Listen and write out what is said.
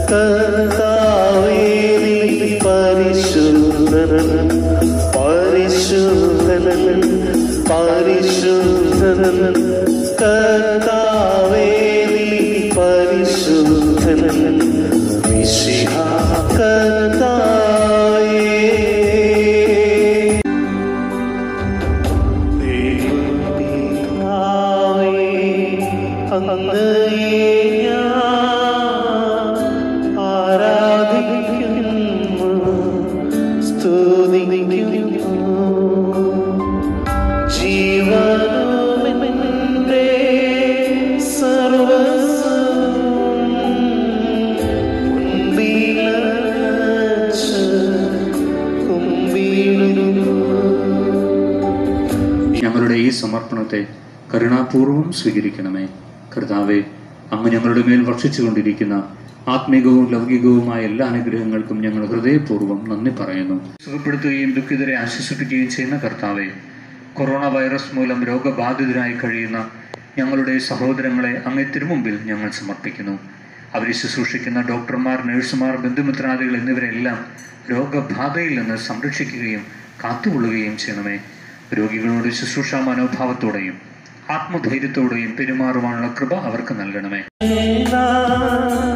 കർത്താവേ നീ പരിശുദ്ധൻ പരിശുദ്ധൻ പരിശുദ്ധൻ കർത്താവേ നീ പരിശുദ്ധൻ വിശിഹ കർത്താവേ ദൈവപിതാവേ, അങ്ങയെ ഞാൻ ആരാധിക്കുന്നു, സ്തുതിക്കുന്നു. ജീവനുമെന്റെ സർവ്വസ്വവും മുൻപിലച്ച് കുമ്പിടുന്നു ഞങ്ങളുടെ ഈ സമർപ്പണത്തെ കരുണാപൂർവം സ്വീകരിക്കണമേ കർത്താവെ അങ്ങ് ഞങ്ങളുടെ മേൽ വർഷിച്ചുകൊണ്ടിരിക്കുന്ന ആത്മീകവും ലൗകികവുമായ എല്ലാ അനുഗ്രഹങ്ങൾക്കും ഞങ്ങൾ ഹൃദയപൂർവ്വം നന്ദി പറയുന്നു സുഖപ്പെടുത്തുകയും ദുഃഖിതരെ ആശ്വസിപ്പിക്കുകയും ചെയ്യുന്ന കർത്താവെ കൊറോണ വൈറസ് മൂലം രോഗബാധിതരായി കഴിയുന്ന ഞങ്ങളുടെ സഹോദരങ്ങളെ അങ്ങേ തിരുമുമ്പിൽ ഞങ്ങൾ സമർപ്പിക്കുന്നു അവരെ ശുശ്രൂഷിക്കുന്ന ഡോക്ടർമാർ നഴ്സുമാർ ബന്ധുമിത്രാദികൾ എന്നിവരെല്ലാം രോഗബാധയിൽ നിന്ന് സംരക്ഷിക്കുകയും കാത്തുകൊള്ളുകയും ചെയ്യണമേ രോഗികളോട് ശുശ്രൂഷ മനോഭാവത്തോടെയും ആത്മധൈര്യത്തോടെയും പെരുമാറുവാനുള്ള കൃപ അവർക്ക് നൽകണമേ എല്ലാ